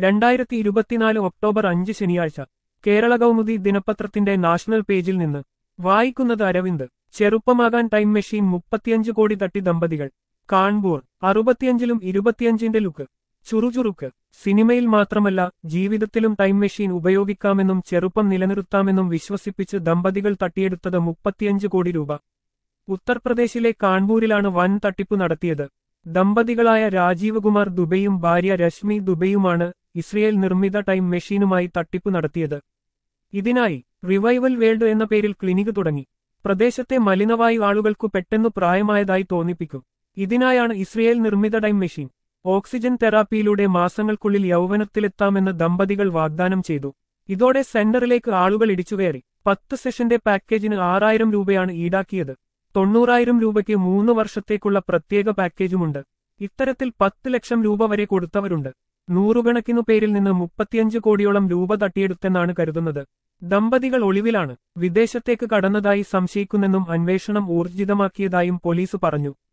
രണ്ടായിരത്തി ഇരുപത്തിനാല് ഒക്ടോബർ അഞ്ച് ശനിയാഴ്ച കേരള കൗമുദി ദിനപത്രത്തിന്റെ നാഷണൽ പേജിൽ നിന്ന് വായിക്കുന്നത് അരവിന്ദ് ചെറുപ്പമാകാൻ ടൈം മെഷീൻ മുപ്പത്തിയഞ്ച് കോടി തട്ടി ദമ്പതികൾ കാൺപൂർ അറുപത്തിയഞ്ചിലും ഇരുപത്തിയഞ്ചിന്റെ ലുക്ക് ചുറുചുറുക്ക് സിനിമയിൽ മാത്രമല്ല ജീവിതത്തിലും ടൈം മെഷീൻ ഉപയോഗിക്കാമെന്നും ചെറുപ്പം നിലനിർത്താമെന്നും വിശ്വസിപ്പിച്ച് ദമ്പതികൾ തട്ടിയെടുത്തത് മുപ്പത്തിയഞ്ച് കോടി രൂപ ഉത്തർപ്രദേശിലെ കാൺപൂരിലാണ് വൻ തട്ടിപ്പ് നടത്തിയത് ദമ്പതികളായ രാജീവ് കുമാർ ദുബെയും ഭാര്യ രശ്മി ദുബെയുമാണ് ഇസ്രയേൽ നിർമ്മിത ടൈം മെഷീനുമായി തട്ടിപ്പ് നടത്തിയത് ഇതിനായി റിവൈവൽ വേൾഡ് എന്ന പേരിൽ ക്ലിനിക് തുടങ്ങി പ്രദേശത്തെ മലിനവായു ആളുകൾക്കു പെട്ടെന്ന് പ്രായമായതായി തോന്നിപ്പിക്കും ഇതിനായാണ് ഇസ്രയേൽ നിർമ്മിത ടൈം മെഷീൻ ഓക്സിജൻ തെറാപ്പിയിലൂടെ മാസങ്ങൾക്കുള്ളിൽ യൗവനത്തിലെത്താമെന്ന് ദമ്പതികൾ വാഗ്ദാനം ചെയ്തു ഇതോടെ സെന്ററിലേക്ക് ആളുകൾ ഇടിച്ചുകയറി പത്ത് സെഷന്റെ പാക്കേജിന് ആറായിരം രൂപയാണ് ഈടാക്കിയത് തൊണ്ണൂറായിരം രൂപയ്ക്ക് മൂന്ന് വർഷത്തേക്കുള്ള പ്രത്യേക പാക്കേജുമുണ്ട് ഇത്തരത്തിൽ പത്ത് ലക്ഷം രൂപ വരെ കൊടുത്തവരുണ്ട് നൂറുകണക്കിനു പേരിൽ നിന്ന് മുപ്പത്തിയഞ്ച് കോടിയോളം രൂപ തട്ടിയെടുത്തെന്നാണ് കരുതുന്നത് ദമ്പതികൾ ഒളിവിലാണ് വിദേശത്തേക്ക് കടന്നതായി സംശയിക്കുന്നെന്നും അന്വേഷണം ഊർജിതമാക്കിയതായും പോലീസ് പറഞ്ഞു